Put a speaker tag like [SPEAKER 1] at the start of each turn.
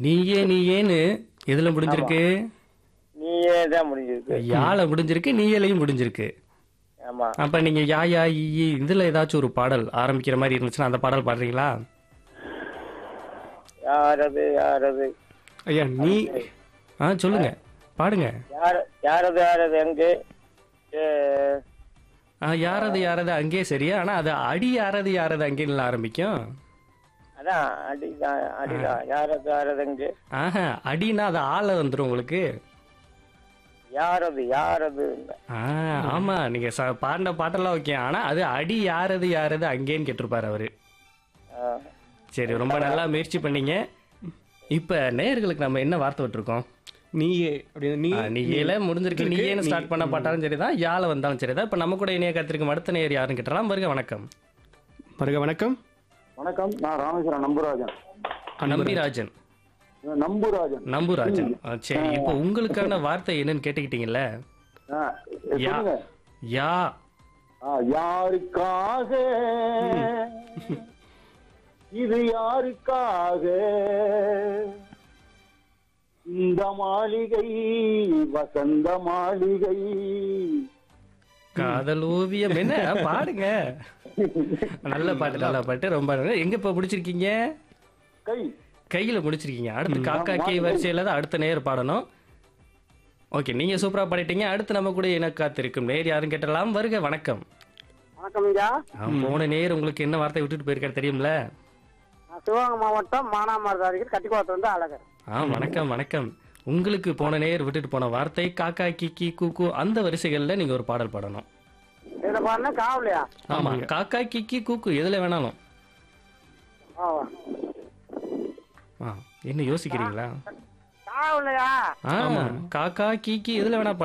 [SPEAKER 1] நீயே நீயேன்னு எதுல முடிஞ்சிருக்கு
[SPEAKER 2] நீயே தான் முடிஞ்சிருக்கு
[SPEAKER 1] யால முடிஞ்சிருக்கு நீயலையும் முடிஞ்சிருக்கு
[SPEAKER 2] ஆமா
[SPEAKER 1] அப்ப நீங்க யா யா ஈ ஈ, இதுல ஏதாச்சும் ஒரு பாடல் ஆரம்பிக்கிற மாதிரி இருந்துச்சுன்னா அந்த பாடல் பாடுறீங்களா
[SPEAKER 2] யாரது யாரது
[SPEAKER 3] ஐயா நீ
[SPEAKER 1] ஆ சொல்லுங்க பாடுங்க
[SPEAKER 2] யார யாரது யாரது எங்க ஏ,
[SPEAKER 1] ஆ யாரது யாரது அங்கே சரியா ஆனா அது அடி யாரது யாரது அங்கேன்னு ஆரம்பிக்கும்
[SPEAKER 2] அதான் அடிதான் அடிதான் யாரது யாரது எங்க
[SPEAKER 1] ஆஹா அடினா அது ஆள வந்துரும் உங்களுக்கு
[SPEAKER 2] யாரது யாரது
[SPEAKER 1] ஆ ஆமா நீங்க ச- பாடின பாட்டெல்லாம் ஓகே ஆனா அது அடி யாரது யாரது அங்கேன்னு கேட்டிருப்பாரு அவரு
[SPEAKER 2] ஆ,
[SPEAKER 1] சரி ரொம்ப நல்லா முயற்சி பண்ணீங்க இப்ப நேயர்களுக்கு நம்ம என்ன வார்த்தை விட்டுருக்கோம்
[SPEAKER 3] நீயே அப்படின்னு நீ
[SPEAKER 1] ஆ, நீ ஏல முடிஞ்சிருக்கு நீ ஏன்னு ஸ்டார்ட் பண்ண பாட்டாலும் சரிதான் யாழ வந்தாலும் சரிதான் இப்ப நம்ம கூட இணைய காத்திருக்கும் அடுத்த நேயர் யாருன்னு கேட்டலாம் வருக வணக்கம்
[SPEAKER 3] வருக வணக்கம்
[SPEAKER 4] வணக்கம் நான் ராமேஸ்வரம் நம்புராஜன்
[SPEAKER 1] நம்பிராஜன்
[SPEAKER 4] நம்புராஜன்
[SPEAKER 1] நம்புராஜன் ஆ, சரி இப்போ உங்களுக்கான வார்த்தை என்னன்னு கேட்டுக்கிட்டீங்கல்ல
[SPEAKER 4] ஆ,
[SPEAKER 1] யா
[SPEAKER 4] சொல்லுங்க
[SPEAKER 1] யா
[SPEAKER 4] ஆ, யாருக்காக இது யாருக்காக இந்த மாளிகை வசந்த மாளிகை
[SPEAKER 1] காதல் ஓவியம் என்ன பாடுங்க நல்ல பாட்டு நல்ல பாட்டு ரொம்ப நல்ல. எங்க இப்ப முடிச்சிருக்கீங்க
[SPEAKER 4] கை
[SPEAKER 1] கையில முடிச்சிருக்கீங்க அடுத்து காக்கா கே வரிசையில தான் அடுத்த நேர் பாடணும் ஓகே நீங்க சூப்பரா பாடிட்டீங்க அடுத்து நம்ம கூட இன காத்திருக்கும் நேர் யாரும் கேட்டலாம் வருக வணக்கம்
[SPEAKER 5] வணக்கம் ஐயா
[SPEAKER 1] ஆ, போன நேர் உங்களுக்கு என்ன வார்த்தை விட்டுட்டு போயிருக்காரு தெரியும்ல
[SPEAKER 5] நான் சிவகங்கை மாவட்டம் மானாமரத்து அருகில் கட்டிக்குளத்து வந்து அழகர்
[SPEAKER 1] ஆ வணக்கம் வணக்கம் உங்களுக்கு போன நேர் விட்டுட்டு போன வார்த்தை காக்கா கிக்கி கூக்கு அந்த வரிசைகள்ல நீங்க ஒரு பாடல் பாடணும்
[SPEAKER 5] இதுல பாருங்க காவலியா
[SPEAKER 1] ஆமா காக்கா கிக்கி கூக்கு எதுல வேணாலும்
[SPEAKER 5] ஆவா
[SPEAKER 1] ஆ என்ன யோசிக்கிறீங்களா
[SPEAKER 5] காவலியா
[SPEAKER 1] ஆ காக்கா கீக்கி எதுல வேணா